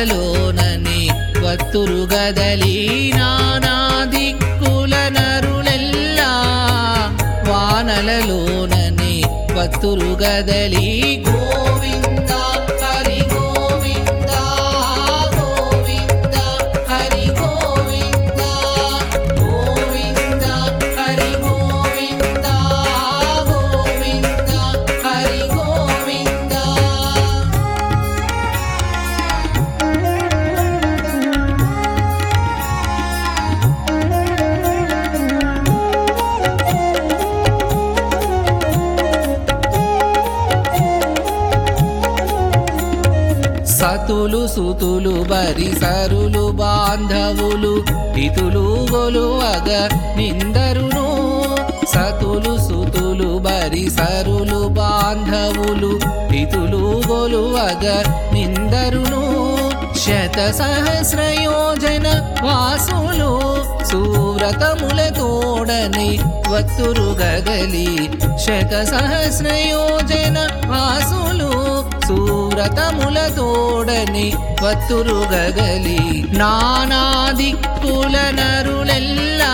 వానలలోననే వత్తురు గదలి నానా దిక్కుల నరులెల్లా వానలలోననే వత్తురు గదలి గోవింద హరి గోవింద గోవింద హరి గోవింద గోవింద హరి గోవింద గోవింద హరి గోవింద సతులు సుతులు బరి సరులు బాంధవులు హితులు గొలువగ నిందరును సతులు సుతులు బరి సరులు బాంధవులు హితులు గొలువగ నిందరును శత సహస్రయోజన వాసులు సువ్రతముల తోడని వత్తురు గదలి శత సహస్రయోజన వాసులు సూరతముల తోడని వత్తురు గగలి నానా దిక్కుల నరులెల్లా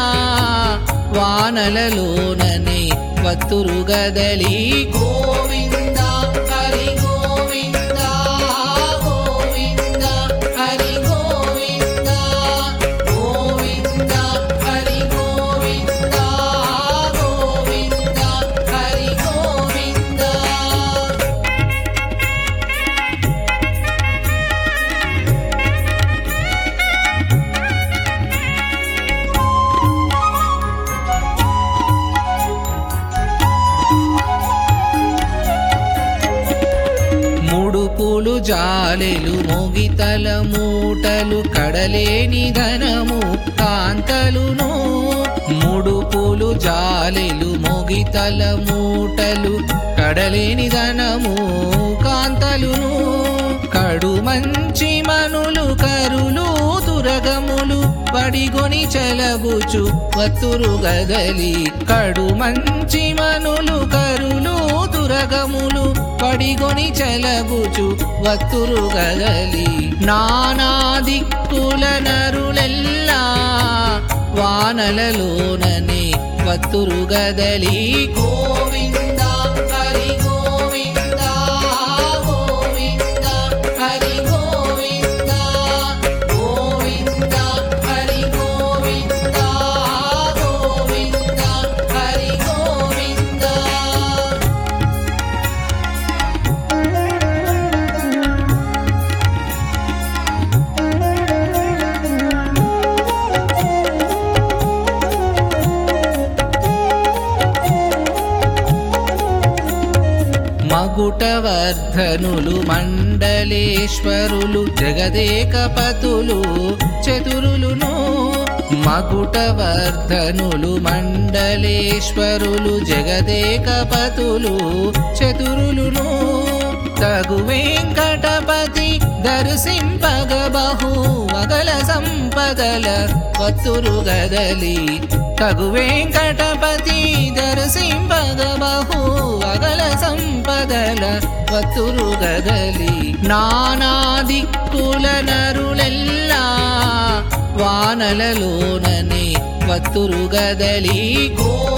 వానలలోననే వత్తురు గదలి గోవింద హరి గోవింద గోవింద హరి గోవింద గోవింద హరి గోవింద గోవింద హరి గోవింద ముడుపులు జాలెలు మొగితల మూటలు కడలేని ధనము కాంతలును ముడుపులు జాలెలు మొగితల మూటలు కడలేని ధనము కాంతలును కడు మంచి మనులు కరులు దురగములు పడిగొని చెలబుచు వత్తురు గదలి కడు మంచి మనులు కరులు దురగములు పడిగొని చెలబుచు వత్తురు గదలి నానా దిక్కుల నరులెల్లా వానలలోననే వత్తురు గదలి గోవింద హరి గోవింద గోవింద హరి గోవింద గోవింద హరి గోవింద గోవింద హరి గోవింద మగుటవర్ధనులు మండలేశ్వరులు జగదేకపతులు చతురులును మగుటవర్ధనులు మండలేశ్వరులు జగదేకపతులు చతురులును తగు వెంకటపతి దర్శింపగ బహు వగల సంపదల వత్తురు గదలి తగు వెంకటపతి దర్శింపగ బహు వగల సంపదల వత్తురు గదలి నానా దిక్కుల నరులెల్లా వానలలోననే వత్తురు గదలి గో